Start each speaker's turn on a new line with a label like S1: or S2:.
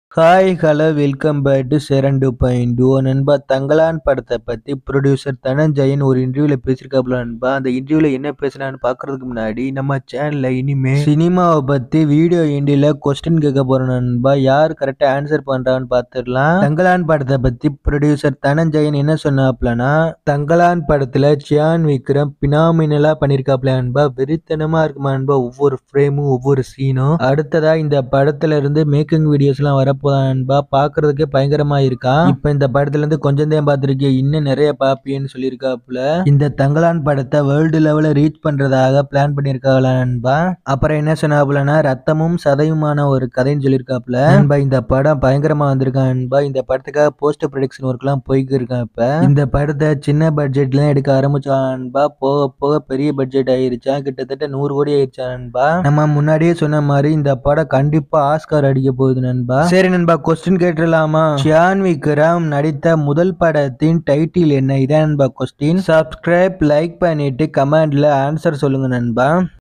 S1: hi hello welcome back to Seran two point two நண்பா தங்கலான் படத்தை பற்றி ப்ரொடியூசர் தனஞ்சயன் ஒரு இன்டர்வியூவில் பேசியிருக்காப்புல நண்பா அந்த இன்டர்வியூவில் என்ன பேசுனான்னு பார்க்கறதுக்கு முன்னாடி நம்ம சேனலில் இனிமே சினிமாவை பற்றி வீடியோ எண்டில் கொஸ்டின் கேட்க போகிறோம் நண்பா யார் கரெக்டாக ஆன்சர் பண்ணுறான்னு பார்த்துடலாம் தங்கலான் படத்தை பற்றி ப்ரொடியூசர் தனஞ்சயன் என்ன சொன்னாப்லனா தங்கலான் படத்தில் சியான் விக்ரம் பினாமினலாக பண்ணியிருக்காப்ல நண்பா வெறித்தனமாக இருக்குமா நண்பா ஒவ்வொரு ஃப்ரேமும் ஒவ்வொரு சீனும் அடுத்ததா இந்த படத்துல இருந்து மேக்கிங் வீடியோஸ்லாம் வரப்போதா நண்பா பார்க்கறதுக்கே பயங்கரமா இருக்கா இப்போ இந்த படத்துல இருந்து கொஞ்சம் தான் பார்த்துருக்கேன் இன்னும் நிறைய பாப்பியன்னு சொல்லியிருக்காப்புல இந்த தங்கலான் படத்தை வேர்ல்டு லெவலில் ரீச் பண்றதாக பிளான் பண்ணியிருக்காங்களா நண்பா அப்புறம் என்ன சொன்னாப்புலனா ரத்தமும் சதையுமான ஒரு கதைன்னு சொல்லியிருக்காப்புல நண்பா இந்த படம் பயங்கரமா வந்திருக்கான் நண்பா இந்த படத்துக்காக போஸ்ட் ப்ரொடக்ஷன் ஒர்க்லாம் போய்க்கு இருக்கான் இப்ப இந்த படத்தை சின்ன பட்ஜெட்ல எடுக்க ஆரம்பிச்சா நண்பா போக போக பெரிய பட்ஜெட் ஆயிருச்சா கிட்டத்தட்ட நூறு கோடி ஆயிருச்சா நண்பா நம்ம முன்னாடியே சொன்ன மாதிரி இந்த படம் கண்டிப்பா ஆஸ்கார் அடிக்க போகுது நண்பா சரி நண்பா கொஸ்டின் கேட்டுடலாமா ஷியான் விக்ரம் நடித்த முதல் படத்தின் டைட்டில் என்ன இதான் நண்பா கொஸ்டின் சப்ஸ்கிரைப் லைக் பண்ணிட்டு கமெண்ட்ல ஆன்சர் சொல்லுங்க நண்பா